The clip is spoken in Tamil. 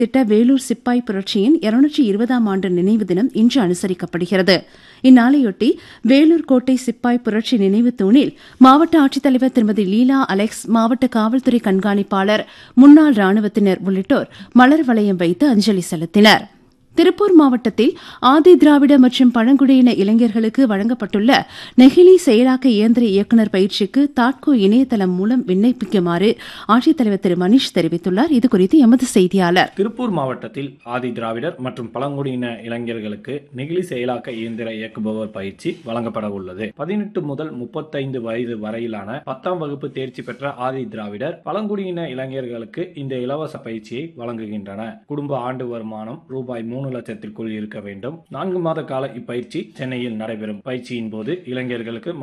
திட்ட வேலூர் சிப்பாய் புரட்சியின் இருநூற்றி இருபதாம் ஆண்டு நினைவு தினம் இன்று அனுசரிக்கப்படுகிறது இந்நாளையொட்டி வேலூர் கோட்டை சிப்பாய் புரட்சி நினைவு தூணில் மாவட்ட ஆட்சித்தலைவர் திருமதி லீலா அலெக்ஸ் மாவட்ட காவல்துறை கண்காணிப்பாளர் முன்னாள் ராணுவத்தினர் உள்ளிட்டோர் மலர் வளையம் வைத்து அஞ்சலி செலுத்தினர் திருப்பூர் மாவட்டத்தில் ஆதி திராவிட மற்றும் பழங்குடியின இளைஞர்களுக்கு வழங்கப்பட்டுள்ள நெகிழி செயலாக்க இயந்திர இயக்குநர் பயிற்சிக்கு தாட்கோ இணையதளம் மூலம் விண்ணப்பிக்குமாறு ஆட்சித்தலைவர் திரு மணிஷ் தெரிவித்துள்ளார் இதுகுறித்து எமது செய்தியாளர் திருப்பூர் மாவட்டத்தில் ஆதி திராவிடர் மற்றும் பழங்குடியின இளைஞர்களுக்கு நெகிழி செயலாக்க இயந்திர இயக்குபவர் பயிற்சி வழங்கப்பட உள்ளது பதினெட்டு முதல் முப்பத்தைந்து வயது வரையிலான பத்தாம் வகுப்பு தேர்ச்சி பெற்ற ஆதி திராவிடர் பழங்குடியின இளைஞர்களுக்கு இந்த இலவச பயிற்சியை வழங்குகின்றன குடும்ப ஆண்டு வருமானம் ரூபாய் மூணு லட்சத்திற்குள் இருக்க வேண்டும் நான்கு மாத கால இப்பயிற்சி சென்னையில் நடைபெறும் பயிற்சியின் போது இளைஞர்களுக்கு